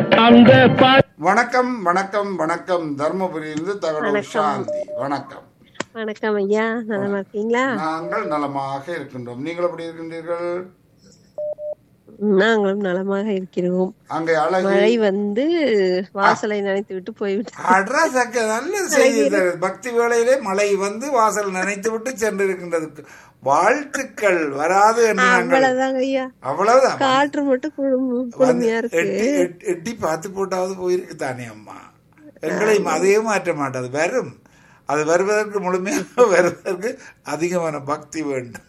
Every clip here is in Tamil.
அந்த பா வணக்கம் வணக்கம் வணக்கம் தர்மபுரியிலிருந்து தகவல் சாந்தி வணக்கம் வணக்கம் ஐயா நலமா இருக்கீங்களா நாங்கள் நலமாக இருக்கின்றோம் நீங்கள் எப்படி இருக்கின்றீர்கள் நாங்களும் நலமாக இருக்கிறோம் அங்கே அழகு மழை வந்து வாசலை நனைத்து விட்டு போய்விட்டது அட்ரா சக்க நல்ல செய்தி தருது. பக்தி வேளையிலே மழை வந்து வாசல் நினைத்து விட்டு சென்றிருக்கின்றது வாழ்த்துக்கள் வராது என்று நாங்கள் அவ்வளவுதாங்க ஐயா அவ்வளவுதான் காற்று மட்டும் குழும- குளுமையா இருக்கு எட்டி எட்டி- எட்டி பார்த்து போட்டாவது போயிருக்கு தானே அம்மா எங்களையும் அதையே மாற்ற மாட்டாது வரும் அது வருவதற்கு முழுமையாக வருவதற்கு அதிகமான பக்தி வேண்டும்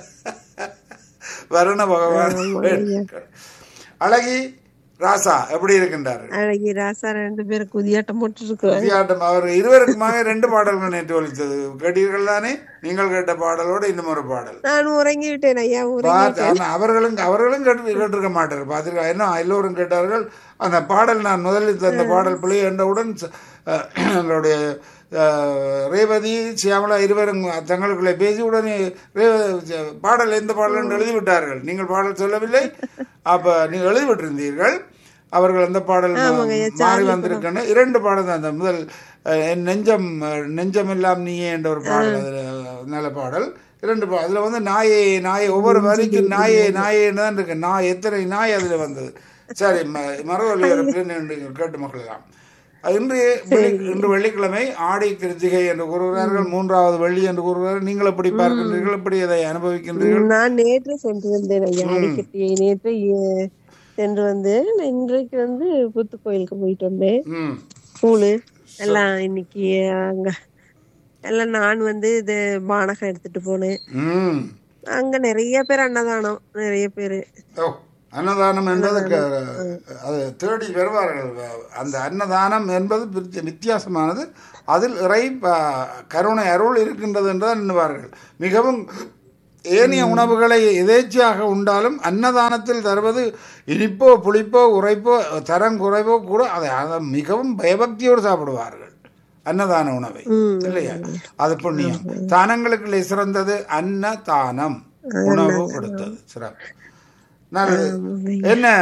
வருண பகவான் வேண்டும். அழகி ராசா எப்படி இருக்கின்றார்கள் அழகி ராசா ரெண்டு பேரும் குதியாட்டம் போட்டு இருக்கிறாங்க வித்தியாட்டம் அவர் இருவருக்குமாக ரெண்டு பாடல்கள் நேற்று ஒழித்தது கேட்டீர்கள் தானே நீங்கள் கேட்ட பாடலோடு இன்னும் ஒரு பாடல் நான் உறங்கி விட்டேன் ஐயா உறங்கி பார்த்து ஆனா அவர்களும் அவர்களும் கேட்டு கேட்டிருக்க மாட்டார் பார்த்துருக்கா என்ன எல்லோரும் கேட்டார்கள் அந்த பாடல் நான் முதலில் தந்த பாடல் பிள்ளை என்றவுடன் ச- அஹ், எங்களுடைய அஹ், ரேவதி சியாமலா இருவரும் தங்களுக்குள்ளே பேசி உடனே ரேவ- பாடல் எந்த பாடல் என்று எழுதிவிட்டார்கள் நீங்கள் பாடல் சொல்லவில்லை அப்ப நீங்கள் எழுதிவிட்டிருந்தீர்கள் அவர்கள் அந்த பாடல் மாறி வந்திருக்கணும் இரண்டு பாடல் தான் அந்த முதல் அஹ், என் நெஞ்சம் அஹ், நெஞ்சம் எல்லாம் நீயே என்ற ஒரு பாடல் அதுல நல்ல பாடல் இரண்டு பா அதில் வந்து நாயே நாயே ஒவ்வொரு வரிக்கும் நாயே நாயேன்னு தான் இருக்கு நாய் எத்தனை நாய் அதில் வந்தது சரி ம- மரவள்ளி நீங்கள் கேட்டு மக்களெல்லாம் இன்று வெள்ளி- இன்று வெள்ளிக்கிழமை ஆடி கிருத்திகை என்று கூறுகிறார்கள் மூன்றாவது வெள்ளி என்று கூறுகிறார்கள் நீங்கள் எப்படி பார்க்கின்றீர்கள் எப்படி அதை அனுபவிக்கின்றீர்கள் நான் நேற்று சென்று வந்தேன் ஐயா அடிக்கட்டியை நேற்று ஏ- சென்று வந்தேன் இன்றைக்கு வந்து புத்து கோயிலுக்கு போயிட்டு வந்தேன் ம் கூழு எல்லாம் இன்னைக்கு அங்க எல்லாம் நான் வந்து இது பானகம் எடுத்துட்டு போனேன் ம் அங்க நிறைய பேர் அன்னதானம் நிறைய பேரு ஓ அன்னதானம் என்பது க- அது தேடி வருவார்கள் அந்த அன்னதானம் என்பது வித்தி- வித்தியாசமானது அதில் இறை ப- கருணை அருள் இருக்கின்றது என்றுதான் எண்ணுவார்கள் மிகவும் ஏனைய உணவுகளை எதேச்சையாக உண்டாலும் அன்னதானத்தில் தருவது இனிப்போ புளிப்போ உரைப்போ தரம் குறைவோ கூட அதை அதை மிகவும் பயபக்தியோடு சாப்பிடுவார்கள் அன்னதான உணவை இல்லையா அது புண்ணியம் தானங்களுக்குள்ளே சிறந்தது அன்னதானம் உணவு கொடுத்தது சிறப்பு நல்லது என்ன